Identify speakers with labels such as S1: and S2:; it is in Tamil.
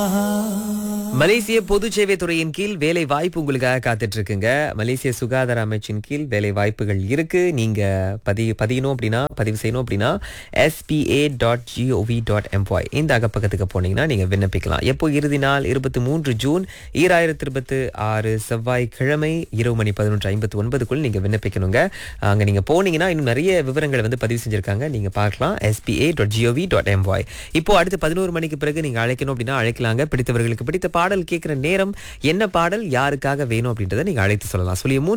S1: மலேசிய பொது சேவை துறையின் கீழ் வேலை வாய்ப்பு உங்களுக்காக காத்துட்டு இருக்குங்க மலேசிய சுகாதார அமைச்சின் கீழ் வேலை வாய்ப்புகள் இருக்கு நீங்க பதி பதியணும் அப்படின்னா பதிவு செய்யணும் அப்படின்னா S P A dot G O V dot M Y இந்த அகப்பக்கத்துக்கு போனீங்கன்னா நீங்க விண்ணப்பிக்கலாம் எப்போ இறுதி நாள் இருபத்தி மூன்று ஜூன் ஈராயிரத்தி இருபத்தி ஆறு செவ்வாய்க்கிழமை இரவு மணி பதினொன்று ஐம்பத்தி ஒன்பதுக்குள் நீங்க விண்ணப்பிக்கணுங்க அங்க நீங்க போனீங்கன்னா இன்னும் நிறைய விவரங்களை வந்து பதிவு செஞ்சிருக்காங்க நீங்க பார்க்கலாம் S P A dot G O V dot M Y இப்போ அடுத்து பதினோரு மணிக்கு பிறகு நீங்க அழைக்கணும் அப்படின்னா அழைக்கலாங்க பிடித்தவர்களுக்கு பிடித்த பாடல் கேட்கிற நேரம் என்ன பாடல் யாருக்காக வேணும் அப்படின்றத நீங்க அழைத்து சொல்லலாம் சொல்லிய மூன்று